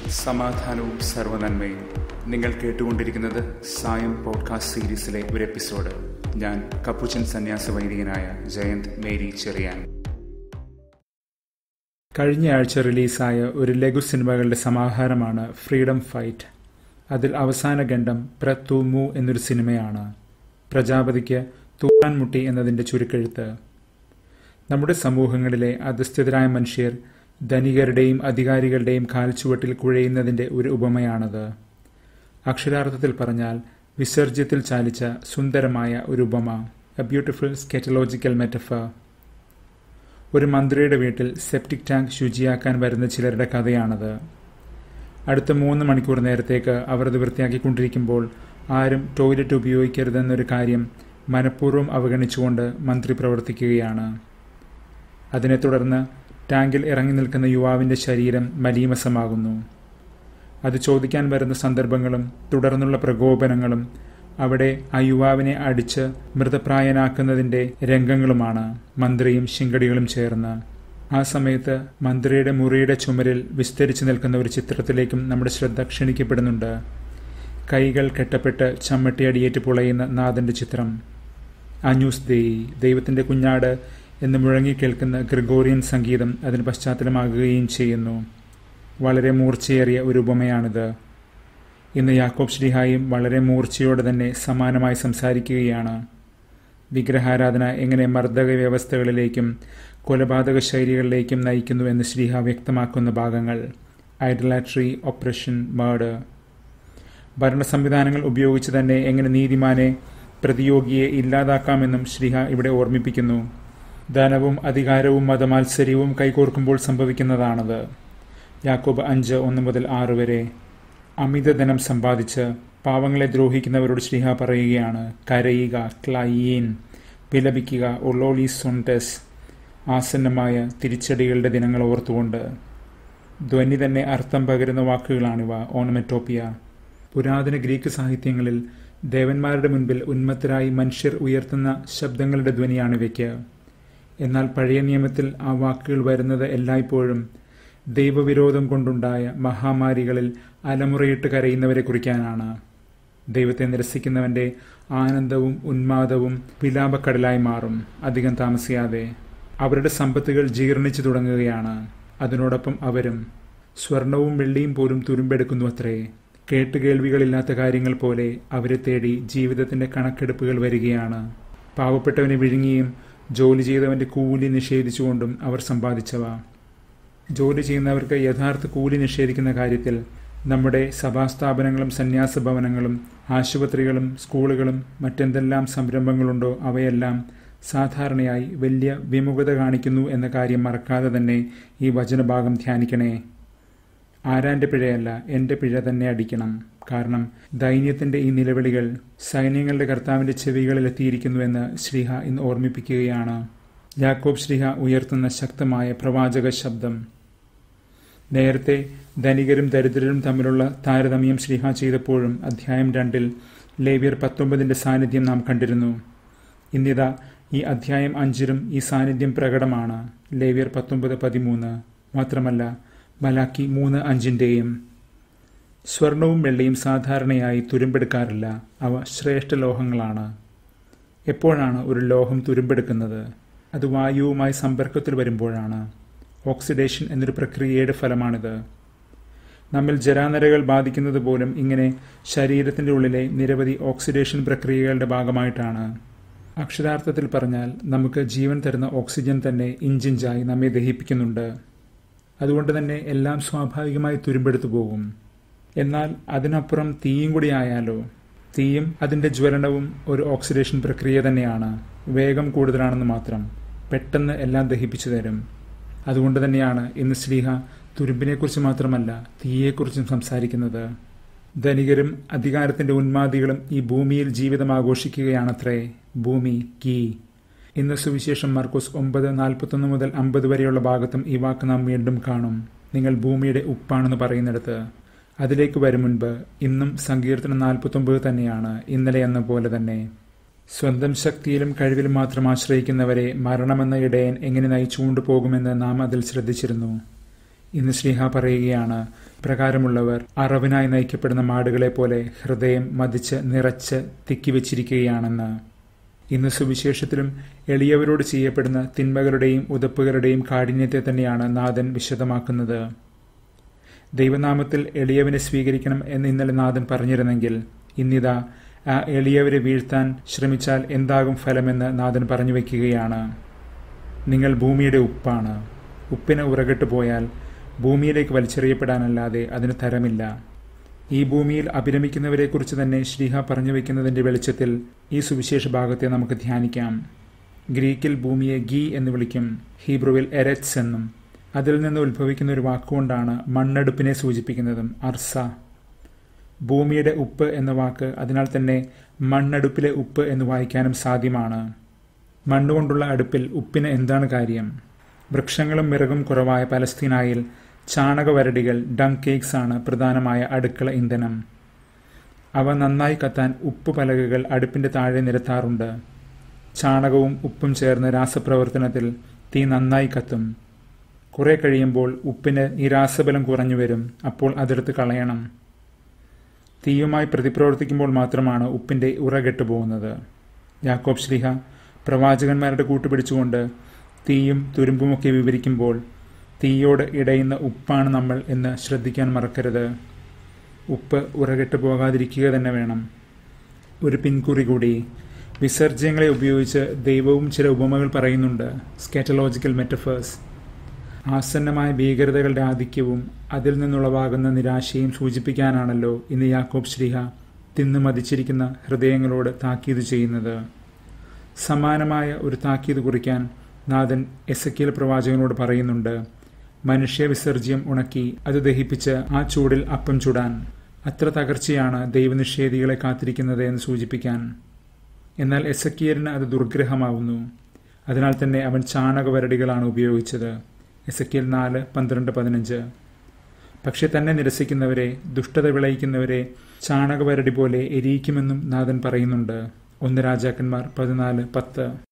സമാധാനവും സർവനന്മയും നിങ്ങൾ കേട്ടുകൊണ്ടിരിക്കുന്നത് സായം പോഡ്കാസ്റ്റ് സീരീസിലെ ഒരു എപ്പിസോഡ് ഞാൻ കപ്പുച്ചൻ സന്യാസ വൈദികനായ ജയന്ത് മേരി ചെറിയാൻ കഴിഞ്ഞ ആഴ്ച റിലീസായ ഒരു ലഘു സിനിമകളുടെ സമാഹാരമാണ് ഫ്രീഡം ഫൈറ്റ് അതിൽ അവസാന ഖണ്ഡം പ്രത്തൂമു എന്നൊരു സിനിമയാണ് പ്രജാപതിക്ക് തൂറാൻ മുട്ടി എന്നതിൻ്റെ ചുരുക്കെഴുത്ത് നമ്മുടെ സമൂഹങ്ങളിലെ അധസ്ഥിതരായ മനുഷ്യർ ധനികരുടെയും അധികാരികളുടെയും കാൽച്ചുവട്ടിൽ കുഴയുന്നതിൻ്റെ ഒരു ഉപമയാണത് അക്ഷരാർത്ഥത്തിൽ പറഞ്ഞാൽ വിസർജ്യത്തിൽ ചാലിച്ച സുന്ദരമായ ഒരു ഉപമ എ ബ്യൂട്ടിഫുൾ സ്കെറ്റലോജിക്കൽ മെറ്റഫർ ഒരു മന്ത്രിയുടെ വീട്ടിൽ സെപ്റ്റിക് ടാങ്ക് ശുചിയാക്കാൻ വരുന്ന ചിലരുടെ കഥയാണത് അടുത്ത മൂന്ന് മണിക്കൂർ നേരത്തേക്ക് അവർ അത് വൃത്തിയാക്കിക്കൊണ്ടിരിക്കുമ്പോൾ ആരും ടോയ്ലറ്റ് ഉപയോഗിക്കരുതെന്നൊരു കാര്യം മനഃപൂർവ്വം അവഗണിച്ചുകൊണ്ട് മന്ത്രി പ്രവർത്തിക്കുകയാണ് അതിനെ തുടർന്ന് ടാങ്കിൽ ഇറങ്ങി നിൽക്കുന്ന യുവാവിൻ്റെ ശരീരം മലീമസമാകുന്നു അത് ചോദിക്കാൻ വരുന്ന സന്ദർഭങ്ങളും തുടർന്നുള്ള പ്രകോപനങ്ങളും അവിടെ ആ യുവാവിനെ അടിച്ച് മൃതപ്രായനാക്കുന്നതിൻ്റെ രംഗങ്ങളുമാണ് മന്ത്രിയും ശിങ്കടികളും ചേർന്ന് ആ സമയത്ത് മന്ത്രിയുടെ മുറിയുടെ ചുമരിൽ വിസ്തരിച്ചു നിൽക്കുന്ന ഒരു ചിത്രത്തിലേക്കും നമ്മുടെ ശ്രദ്ധ ക്ഷണിക്കപ്പെടുന്നുണ്ട് കൈകൾ കെട്ടപ്പെട്ട് ചമ്മട്ടിയടിയേറ്റ് പുളയുന്ന നാഥൻ്റെ ചിത്രം അന്യൂസ് ദേയ് ദൈവത്തിൻ്റെ കുഞ്ഞാട് എന്ന് മുഴങ്ങിക്കേൾക്കുന്ന ഗ്രിഗോറിയൻ സംഗീതം അതിന് പശ്ചാത്തലമാകുകയും ചെയ്യുന്നു വളരെ മൂർച്ചയേറിയ ഒരു ഉപമയാണിത് ഇന്ന് യാക്കോബ് ശ്രീഹായും വളരെ മൂർച്ചയോടെ തന്നെ സമാനമായി സംസാരിക്കുകയാണ് വിഗ്രഹാരാധന എങ്ങനെ മർദ്ദക വ്യവസ്ഥകളിലേക്കും കൊലപാതക ശൈലികളിലേക്കും നയിക്കുന്നു എന്ന് ശ്രീഹ വ്യക്തമാക്കുന്ന ഭാഗങ്ങൾ ഐഡലാട്രി ഓപ്പറേഷൻ മേർഡർ ഭരണ സംവിധാനങ്ങൾ ഉപയോഗിച്ച് തന്നെ എങ്ങനെ നീതിമാനെ പ്രതിയോഗിയെ ഇല്ലാതാക്കാമെന്നും ശ്രീഹ ഇവിടെ ഓർമ്മിപ്പിക്കുന്നു ധനവും അധികാരവും മതമാത്സര്യവും കൈകോർക്കുമ്പോൾ സംഭവിക്കുന്നതാണത് യാക്കോബ് അഞ്ച് ഒന്ന് മുതൽ ആറ് വരെ അമിതധനം സമ്പാദിച്ച് പാവങ്ങളെ ദ്രോഹിക്കുന്നവരോട് ശ്രീഹ പറയുകയാണ് കരയുക ക്ലയീൻ വിലപിക്കുക ഒളോളി സൊണ്ടസ് ആസന്നമായ തിരിച്ചടികളുടെ ദിനങ്ങൾ ഓർത്തുകൊണ്ട് ധ്വനി തന്നെ അർത്ഥം പകരുന്ന വാക്കുകളാണിവ ഓണമെറ്റോപ്പിയ പുരാതന ഗ്രീക്ക് സാഹിത്യങ്ങളിൽ ദേവന്മാരുടെ മുൻപിൽ ഉന്മത്തരായി മനുഷ്യർ ഉയർത്തുന്ന ശബ്ദങ്ങളുടെ ധ്വനിയാണിവയ്ക്ക് എന്നാൽ പഴയ നിയമത്തിൽ ആ വാക്കുകൾ വരുന്നത് എല്ലായ്പ്പോഴും ദൈവവിരോധം കൊണ്ടുണ്ടായ മഹാമാരികളിൽ അലമുറയിട്ട് കരയുന്നവരെ കുറിക്കാനാണ് ദൈവത്തെ നിരസിക്കുന്നവന്റെ ആനന്ദവും ഉന്മാദവും വിലാപക്കടലായി മാറും അധികം താമസിയാതെ അവരുടെ സമ്പത്തുകൾ ജീർണിച്ചു തുടങ്ങുകയാണ് അതിനോടൊപ്പം അവരും സ്വർണവും വെള്ളിയും പോലും തുരുമ്പെടുക്കുന്നു അത്രേ കേട്ടുകേൾവികളില്ലാത്ത കാര്യങ്ങൾ പോലെ അവരെ തേടി ജീവിതത്തിന്റെ കണക്കെടുപ്പുകൾ വരികയാണ് പാവപ്പെട്ടവനെ വിഴുങ്ങിയും ജോലി ചെയ്തവന്റെ കൂലി നിഷേധിച്ചുകൊണ്ടും അവർ സമ്പാദിച്ചവ ജോലി ചെയ്യുന്നവർക്ക് യഥാർത്ഥ കൂലി നിഷേധിക്കുന്ന കാര്യത്തിൽ നമ്മുടെ സഭാസ്ഥാപനങ്ങളും സന്യാസ ഭവനങ്ങളും ആശുപത്രികളും സ്കൂളുകളും മറ്റെന്തെല്ലാം സംരംഭങ്ങളുണ്ടോ അവയെല്ലാം സാധാരണയായി വലിയ വിമുഖത കാണിക്കുന്നു എന്ന കാര്യം മറക്കാതെ തന്നെ ഈ വചനഭാഗം ധ്യാനിക്കണേ ആരാന്റെ പിഴയല്ല എൻ്റെ പിഴ തന്നെ അടിക്കണം കാരണം ദൈന്യത്തിന്റെ ഈ നിലവിളികൾ സൈന്യങ്ങളുടെ കർത്താവിന്റെ ചെവികളിൽ എത്തിയിരിക്കുന്നുവെന്ന് ശ്രീഹ ഇന്ന് ഓർമ്മിപ്പിക്കുകയാണ് യാക്കോബ് ശ്രീഹ ഉയർത്തുന്ന ശക്തമായ പ്രവാചക ശബ്ദം നേരത്തെ ധനികരും ദരിദ്രരും തമ്മിലുള്ള താരതമ്യം ശ്രീഹ ചെയ്തപ്പോഴും അധ്യായം രണ്ടിൽ ലേവ്യർ പത്തൊമ്പതിന്റെ സാന്നിധ്യം നാം കണ്ടിരുന്നു ഇന്നിതാ ഈ അധ്യായം അഞ്ചിലും ഈ സാന്നിധ്യം പ്രകടമാണ് ലേവ്യർ പത്തൊമ്പത് പതിമൂന്ന് മാത്രമല്ല മലാക്കി മൂന്ന് അഞ്ചിൻ്റെയും സ്വർണവും വെള്ളിയും സാധാരണയായി തുരുമ്പെടുക്കാറില്ല അവ ശ്രേഷ്ഠ ലോഹങ്ങളാണ് എപ്പോഴാണ് ഒരു ലോഹം തുരുമ്പെടുക്കുന്നത് അത് വായുവുമായി സമ്പർക്കത്തിൽ വരുമ്പോഴാണ് ഓക്സിഡേഷൻ എന്നൊരു പ്രക്രിയയുടെ ഫലമാണിത് നമ്മിൽ ജരാനരകൾ ബാധിക്കുന്നത് പോലും ഇങ്ങനെ ശരീരത്തിൻ്റെ ഉള്ളിലെ നിരവധി ഓക്സിഡേഷൻ പ്രക്രിയകളുടെ ഭാഗമായിട്ടാണ് അക്ഷരാർത്ഥത്തിൽ പറഞ്ഞാൽ നമുക്ക് ജീവൻ തരുന്ന ഓക്സിജൻ തന്നെ ഇഞ്ചിഞ്ചായി നമ്മെ ദഹിപ്പിക്കുന്നുണ്ട് അതുകൊണ്ട് തന്നെ എല്ലാം സ്വാഭാവികമായി തുരുമ്പെടുത്തു പോകും എന്നാൽ അതിനപ്പുറം തീയും കൂടി ആയാലോ തീയും അതിൻ്റെ ജ്വലനവും ഒരു ഓക്സിഡേഷൻ പ്രക്രിയ തന്നെയാണ് വേഗം കൂടുതലാണെന്ന് മാത്രം പെട്ടെന്ന് എല്ലാം ദഹിപ്പിച്ചു തരും അതുകൊണ്ട് തന്നെയാണ് ഇന്ന് ശ്രീഹ തുരുമ്പിനെക്കുറിച്ച് മാത്രമല്ല തീയെക്കുറിച്ചും സംസാരിക്കുന്നത് ധനികരും അധികാരത്തിന്റെ ഉന്മാദികളും ഈ ഭൂമിയിൽ ജീവിതം ആഘോഷിക്കുകയാണത്രേ ഭൂമി കീ ഇന്ന് സുവിശേഷം മാർക്കോസ് ഒമ്പത് നാൽപ്പത്തൊന്ന് മുതൽ അമ്പത് വരെയുള്ള ഭാഗത്തും ഈ വാക്ക് നാം വീണ്ടും കാണും നിങ്ങൾ ഭൂമിയുടെ ഉപ്പാണെന്ന് പറയുന്നിടത്ത് അതിലേക്ക് വരും മുൻപ് ഇന്നും സങ്കീർത്തനം നാൽപ്പത്തൊമ്പത് തന്നെയാണ് ഇന്നലെ എന്ന പോലെ തന്നെ സ്വന്തം ശക്തിയിലും കഴിവിലും മാത്രം ആശ്രയിക്കുന്നവരെ മരണമെന്ന ഇടയൻ എങ്ങനെ നയിച്ചുകൊണ്ടു പോകുമെന്ന് നാം അതിൽ ശ്രദ്ധിച്ചിരുന്നു ഇന്ന് ശ്രീഹ പറയുകയാണ് പ്രകാരമുള്ളവർ അറവിനായി നയിക്കപ്പെടുന്ന മാടുകളെ പോലെ ഹൃദയം മതിച്ച് നിറച്ച് തിക്കിവച്ചിരിക്കുകയാണെന്ന് ഇന്ന് സുവിശേഷത്തിലും എളിയവരോട് ചെയ്യപ്പെടുന്ന തിന്മകളുടെയും ഉതപ്പുകളുടെയും കാഠിന്യത്തെ തന്നെയാണ് നാഥൻ വിശദമാക്കുന്നത് ദൈവനാമത്തിൽ എളിയവനെ സ്വീകരിക്കണം എന്ന് ഇന്നലെ നാഥൻ പറഞ്ഞിരുന്നെങ്കിൽ ഇന്നിതാ ആ എളിയവരെ വീഴ്ത്താൻ ശ്രമിച്ചാൽ എന്താകും ഫലമെന്ന് നാഥൻ പറഞ്ഞു വയ്ക്കുകയാണ് നിങ്ങൾ ഭൂമിയുടെ ഉപ്പാണ് ഉപ്പിന് ഉറകെട്ട് പോയാൽ ഭൂമിയിലേക്ക് വലിച്ചെറിയപ്പെടാനല്ലാതെ അതിന് തരമില്ല ഈ ഭൂമിയിൽ അഭിരമിക്കുന്നവരെക്കുറിച്ച് തന്നെ ശ്രീഹ പറഞ്ഞു വയ്ക്കുന്നതിൻ്റെ വെളിച്ചത്തിൽ ഈ സുവിശേഷ ഭാഗത്തെ നമുക്ക് ധ്യാനിക്കാം ഗ്രീക്കിൽ ഭൂമിയെ ഗീ എന്ന് വിളിക്കും ഹീബ്രുവിൽ എരറ്റ്സ് എന്നും അതിൽ നിന്ന് ഉത്ഭവിക്കുന്ന ഒരു വാക്കുകൊണ്ടാണ് മണ്ണെടുപ്പിനെ സൂചിപ്പിക്കുന്നതും അർസ ഭൂമിയുടെ ഉപ്പ് എന്ന വാക്ക് അതിനാൽ തന്നെ മണ്ണെടുപ്പിലെ ഉപ്പ് എന്ന് വായിക്കാനും സാധ്യമാണ് മണ്ണുകൊണ്ടുള്ള അടുപ്പിൽ ഉപ്പിന് എന്താണ് കാര്യം വൃക്ഷങ്ങളും മിറകും കുറവായ പലസ്തീനായിൽ ചാണകവരടികൾ ഡങ് കേക്ക്സ് ആണ് പ്രധാനമായ അടുക്കള ഇന്ധനം അവ നന്നായി കത്താൻ ഉപ്പ് പലകകൾ അടുപ്പിന്റെ താഴെ നിരത്താറുണ്ട് ചാണകവും ഉപ്പും ചേർന്ന് രാസപ്രവർത്തനത്തിൽ തീ നന്നായി കത്തും കുറെ കഴിയുമ്പോൾ ഉപ്പിന് ഈ രാസബലം കുറഞ്ഞു വരും അപ്പോൾ അതെടുത്ത് കളയണം തീയുമായി പ്രതിപ്രവർത്തിക്കുമ്പോൾ മാത്രമാണ് ഉപ്പിന്റെ ഉറകെട്ടു പോകുന്നത് യാക്കോബ് ശ്രീഹ പ്രവാചകന്മാരുടെ കൂട്ടുപിടിച്ചുകൊണ്ട് തീയും തുരുമ്പുമൊക്കെ വിവരിക്കുമ്പോൾ തീയോട് ഇടയുന്ന ഉപ്പാണ് നമ്മൾ എന്ന് ശ്രദ്ധിക്കാൻ മറക്കരുത് ഉപ്പ് ഉറകെട്ട് പോകാതിരിക്കുക തന്നെ വേണം ഒരു പിൻകുറി കൂടി വിസർജ്യങ്ങളെ ഉപയോഗിച്ച് ദൈവവും ചില ഉപമകൾ പറയുന്നുണ്ട് സ്കാറ്റലോജിക്കൽ മെറ്റഫേഴ്സ് ആസന്നമായ ഭീകരതകളുടെ ആധിക്യവും അതിൽ നിന്നുളവാകുന്ന നിരാശയും സൂചിപ്പിക്കാനാണല്ലോ ഇന്ന് യാക്കോബ് ശ്രീഹ തിന്നു മതിച്ചിരിക്കുന്ന ഹൃദയങ്ങളോട് താക്കീത് ചെയ്യുന്നത് സമാനമായ ഒരു താക്കീത് കുറിക്കാൻ നാഥൻ എസക്കിയൽ പ്രവാചകനോട് പറയുന്നുണ്ട് മനുഷ്യ വിസർജ്യം ഉണക്കി അത് ദഹിപ്പിച്ച് ആ ചൂടിൽ അപ്പം ചുടാൻ അത്ര തകർച്ചയാണ് ദൈവനിഷേധികളെ കാത്തിരിക്കുന്നത് എന്ന് സൂചിപ്പിക്കാൻ എന്നാൽ എസക്കിയലിന് അത് ദുർഗ്രഹമാവുന്നു അതിനാൽ തന്നെ അവൻ ചാണകവരടികളാണ് ഉപയോഗിച്ചത് എസക്കിയൽ നാല് പന്ത്രണ്ട് പതിനഞ്ച് പക്ഷെ തന്നെ നിരസിക്കുന്നവരെ ദുഷ്ടത വിളയിക്കുന്നവരെ ചാണകവരടി പോലെ എരിയിക്കുമെന്നും നാഥൻ പറയുന്നുണ്ട് ഒന്ന് രാജാക്കന്മാർ പതിനാല് പത്ത്